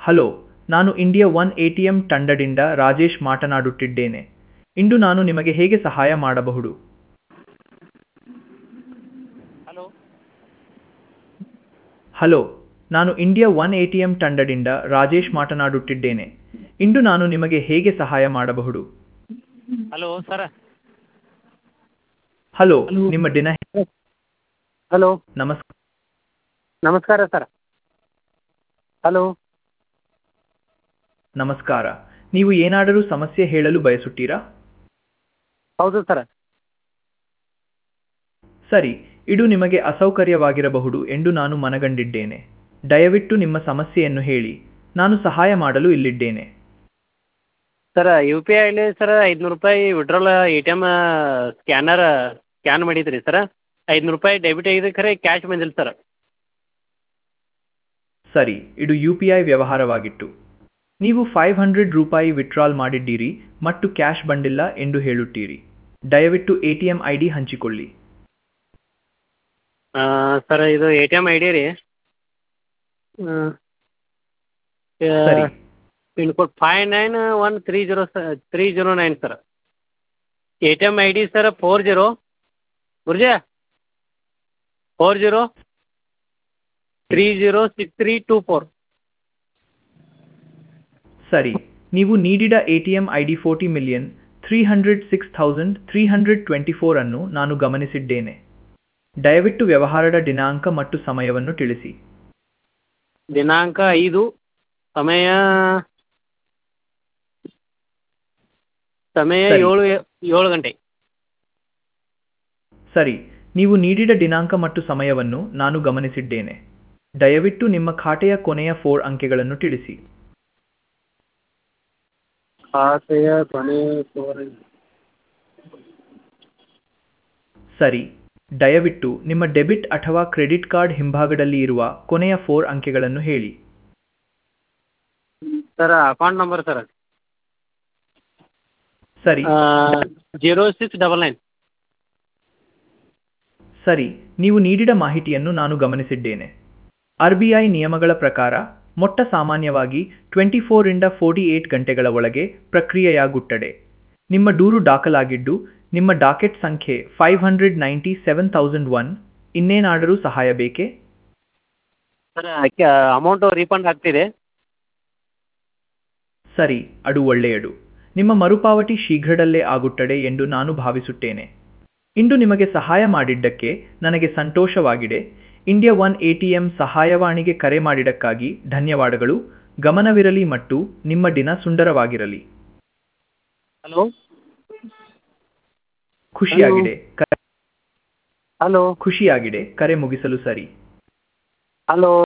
Hello ನಾನು India One A T M ತಂಡದಿಂದ ರಾಜೇಶ್ ಮಾತನಾಡುತ್ತಿದ್ದೇನೆ ಇಂದು ನಾನು ನಿಮಗೆ ಹೇಗೆ ಸಹಾಯ ಮಾಡಬಹುದು ಹಲೋ ಹಲೋ ನಾನು India One A T M ತಂಡದಿಂದ ರಾಜೇಶ್ ಮಾತನಾಡುತ್ತಿದ್ದೇನೆ ಇಂದು ನಾನು ನಿಮಗೆ ಹೇಗೆ ಸಹಾಯ ಮಾಡಬಹುದು ಹಲೋ ಸರ ಹಲೋ ನಿಮ್ಮ ದಿನ ಹಲೋ ನಮಸ್ಕಾರ ನಮಸ್ಕಾರ ಸರ್ ಹಲೋ ನಮಸ್ಕಾರ ನೀವು ಏನಾದರೂ ಸಮಸ್ಯೆ ಹೇಳಲು ಬಯಸುತ್ತೀರಾ ಹೌದು ಸರ ಸರಿ ಇದು ನಿಮಗೆ ಅಸೌಕರ್ಯವಾಗಿರಬಹುದು ಎಂದು ನಾನು ಮನಗಂಡಿದ್ದೇನೆ ದಯವಿಟ್ಟು ನಿಮ್ಮ ಸಮಸ್ಯೆಯನ್ನು ಹೇಳಿ ನಾನು ಸಹಾಯ ಮಾಡಲು ಇಲ್ಲಿದ್ದೇನೆ ಸರ ಯು ಪಿ ಐಲಿ ಸರ ಐದುನೂರು ರೂಪಾಯಿ withdrawal A T M scanner scan ಮಾಡಿದ್ರಿ ಸರ ಐದುನೂರು ರೂಪಾಯಿ ಡೆಬಿಟ್ ಆಗಿದೆ ಖರೆ ಕ್ಯಾಶ್ ಬಂದಿಲ್ಲ ಸರ್ ಸರಿ ಇದು ಯು ಪಿ ಐ ವ್ಯವಹಾರವಾಗಿತ್ತು ನೀವು ಫೈವ್ ಹಂಡ್ರೆಡ್ ರೂಪಾಯಿ ವಿತ್ಡ್ರಾಲ್ ಮಾಡಿದ್ದೀರಿ ಮತ್ತು ಕ್ಯಾಶ್ ಬಂದಿಲ್ಲ ಎಂದು ಹೇಳುತ್ತೀರಿ ದಯವಿಟ್ಟು A T M I D ಹಂಚಿಕೊಳ್ಳಿ ಸರ್ ಇದು A T M I D ರೀ ಸರಿ pin code five nine one three zero ಸ three zero nine sir A T M I D sir four zero ಗುರ್ಜಾ four zero three zero six three two four ಸರಿ ನೀವು ನೀಡಿದ A T M I D forty million three hundred six thousand three hundred twenty four ಅನ್ನು ನಾನು ಗಮನಿಸಿದ್ದೇನೆ ದಯವಿಟ್ಟು ವ್ಯವಹಾರದ ದಿನಾಂಕ ಮತ್ತು ಸಮಯವನ್ನು ತಿಳಿಸಿ ದಿನಾಂಕ ಐದು ಸಮಯ ಸಮಯ ಸರಿ. ಏಳು ಏಳು ಗಂಟೆ ಸರಿ ನೀವು ನೀಡಿದ ದಿನಾಂಕ ಮತ್ತು ಸಮಯವನ್ನು ನಾನು ಗಮನಿಸಿದ್ದೇನೆ ದಯವಿಟ್ಟು ನಿಮ್ಮ ಖಾತೆಯ ಕೊನೆಯ ಫೋರ್ ಅಂಕೆಗಳನ್ನು ತಿಳಿಸಿ ಖಾತೆಯ ಕೊನೆ ಸರಿ ದಯವಿಟ್ಟು ನಿಮ್ಮ ಡೆಬಿಟ್ ಅಥವಾ ಕ್ರೆಡಿಟ್ ಕಾರ್ಡ್ ಹಿಂಭಾಗದಲ್ಲಿ ಇರುವ ಕೊನೆಯ ಫೋರ್ ಅಂಕೆಗಳನ್ನು ಹೇಳಿ ಸರ್ ಅಕೌಂಟ್ ನಂಬರ್ ಸರ್ ಸರಿ ಜೀರೋ ಸಿಕ್ಸ್ ಡಬಲ್ ನೈನ್ ಸರಿ ನೀವು ನೀಡಿದ ಮಾಹಿತಿಯನ್ನು ನಾನು ಗಮನಿಸಿದ್ದೇನೆ ಆರ್ ಬಿ ಐ ನಿಯಮಗಳ ಪ್ರಕಾರ ಮೊಟ್ಟ ಸಾಮಾನ್ಯವಾಗಿ ಟ್ವೆಂಟಿ ಫೋರಿಂದ ಫೋರ್ಟಿ ಏಟ್ ಗಂಟೆಗಳ ಒಳಗೆ ಪ್ರಕ್ರಿಯೆಯಾಗುತ್ತದೆ ನಿಮ್ಮ ದೂರು ದಾಖಲಾಗಿದ್ದು ನಿಮ್ಮ ಡಾಕೆಟ್ ಸಂಖ್ಯೆ five hundred ninety seven thousand one ಇನ್ನೇನಾದರೂ ಸಹಾಯ ಬೇಕೇ ಸರ್ ಅಮೌಂಟು ರೀಫಂಡ್ ಆಗ್ತಿದೆ ಸರಿ ಅದು ಒಳ್ಳೆಯದು ನಿಮ್ಮ ಮರುಪಾವತಿ ಶೀಘ್ರದಲ್ಲೇ ಆಗುತ್ತದೆ ಎಂದು ನಾನು ಭಾವಿಸುತ್ತೇನೆ ಇಂದು ನಿಮಗೆ ಸಹಾಯ ಮಾಡಿದ್ದಕ್ಕೆ ನನಗೆ ಸಂತೋಷವಾಗಿದೆ India One A T M ಸಹಾಯವಾಣಿಗೆ ಕರೆ ಮಾಡಿದ್ದಕ್ಕಾಗಿ ಧನ್ಯವಾದಗಳು ಗಮನವಿರಲಿ ಮತ್ತು ನಿಮ್ಮ ದಿನ ಸುಂದರವಾಗಿರಲಿ ಹಲೋ ಖುಷಿಯಾಗಿದೆ ಕ- ಹಲೋ ಖುಷಿಯಾಗಿದೆ ಕರೆ ಮುಗಿಸಲು ಸರಿ ಹಲೋ